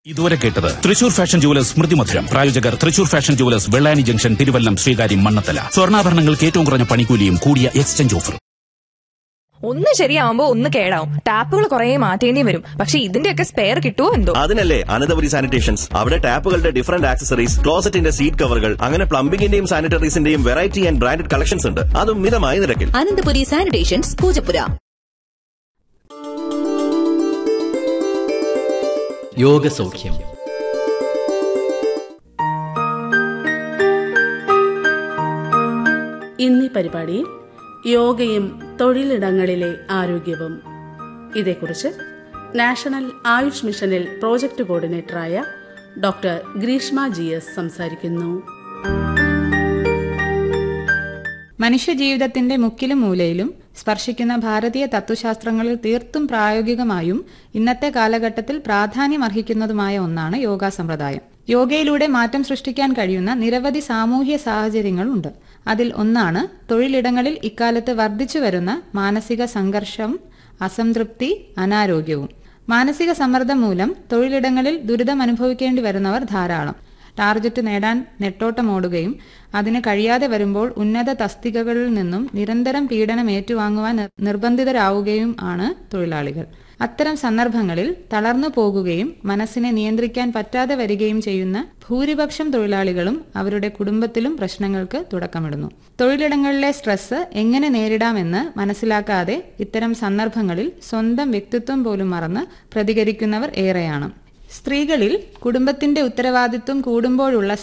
ഇതുവരെ കേട്ടത് Thrissur fashion jewellers സ്മൃതി മധുരം പ്രായോജകർ Thrissur fashion jewellers Vellani junction Thiruvallam Sreekaryam Mannanthala സ്വർണ്ണാഭരണങ്ങൾക്ക് ഏറ്റവും കുറഞ്ഞ പണിക്കൂലിയും കൂടിയ എക്സ്ചേഞ്ച് ഓഫർ ഒന്ന് ശരിയാവുമ്പോ ഒന്ന് കേടാവും ടാപ്പുകൾ കുറെ മാറ്റേണ്ടി വരും പക്ഷെ ഇതിന്റെയൊക്കെ സ്പെയർ കിട്ടുമോ എന്തോ അതിനല്ലേ അനന്തപുരി സാനിറ്റേഷൻസ് അവിടെ ടാപ്പുകളുടെ ഡിഫറന്റ് ആക്സസറീസ് ക്ലോസറ്റിന്റെ സീറ്റ് കവറുകൾ അങ്ങനെ പ്ലംബിംഗിന്റെയും സാനിറ്ററീസിന്റെയും വെറൈറ്റി ആൻഡ് ബ്രാൻഡഡ് കളക്ഷൻസ് ഉണ്ട് അതും മിതമായ നിരക്കിൽ അനന്തപുരി സാനിറ്റേഷൻസ് പൂജപ്പുര യോഗസൗഖ്യം ഇന്നീ പരിപാടിയിൽ യോഗയും തൊഴിലിടങ്ങളിലെ ആരോഗ്യവും ഇതേക്കുറിച്ച് നാഷണൽ ആയുഷ് മിഷനിൽ പ്രോജക്ട് കോർഡിനേറ്ററായ ഡോക്ടർ ഗ്രീഷ്മ ജി എസ് സംസാരിക്കുന്നു മനുഷ്യജീവിതത്തിന്റെ മുക്കിലും മൂലയിലും സ്പർശിക്കുന്ന ഭാരതീയ തത്വശാസ്ത്രങ്ങളിൽ തീർത്തും പ്രായോഗികമായും ഇന്നത്തെ കാലഘട്ടത്തിൽ പ്രാധാന്യമർഹിക്കുന്നതുമായ ഒന്നാണ് യോഗാ സമ്പ്രദായം യോഗയിലൂടെ മാറ്റം സൃഷ്ടിക്കാൻ കഴിയുന്ന നിരവധി സാമൂഹ്യ സാഹചര്യങ്ങളുണ്ട് അതിൽ ഒന്നാണ് തൊഴിലിടങ്ങളിൽ ഇക്കാലത്ത് വർദ്ധിച്ചു വരുന്ന മാനസിക സംഘർഷം അസംതൃപ്തി അനാരോഗ്യവും മാനസിക സമ്മർദ്ദം മൂലം തൊഴിലിടങ്ങളിൽ ദുരിതം അനുഭവിക്കേണ്ടി വരുന്നവർ ധാരാളം ടാർഗറ്റ് നേടാൻ നെട്ടോട്ടമോടുകയും അതിന് കഴിയാതെ വരുമ്പോൾ ഉന്നത തസ്തികകളിൽ നിന്നും നിരന്തരം പീഡനം ഏറ്റുവാങ്ങുവാൻ നിർ- നിർബന്ധിതരാവുകയും ആണ് തൊഴിലാളികൾ അത്തരം സന്ദർഭങ്ങളിൽ തളർന്നു പോകുകയും മനസ്സിനെ നിയന്ത്രിക്കാൻ പറ്റാതെ വരികയും ചെയ്യുന്ന ഭൂരിപക്ഷം തൊഴിലാളികളും അവരുടെ കുടുംബത്തിലും പ്രശ്നങ്ങൾക്ക് തുടക്കമിടുന്നു തൊഴിലിടങ്ങളിലെ സ്ട്രെസ് എങ്ങനെ നേരിടാമെന്ന് മനസ്സിലാക്കാതെ ഇത്തരം സന്ദർഭങ്ങളിൽ സ്വന്തം വ്യക്തിത്വം പോലും മറന്ന് പ്രതികരിക്കുന്നവർ ഏറെയാണ് സ്ത്രീകളിൽ കുടുംബത്തിന്റെ ഉത്തരവാദിത്വം കൂടുമ്പോഴുള്ള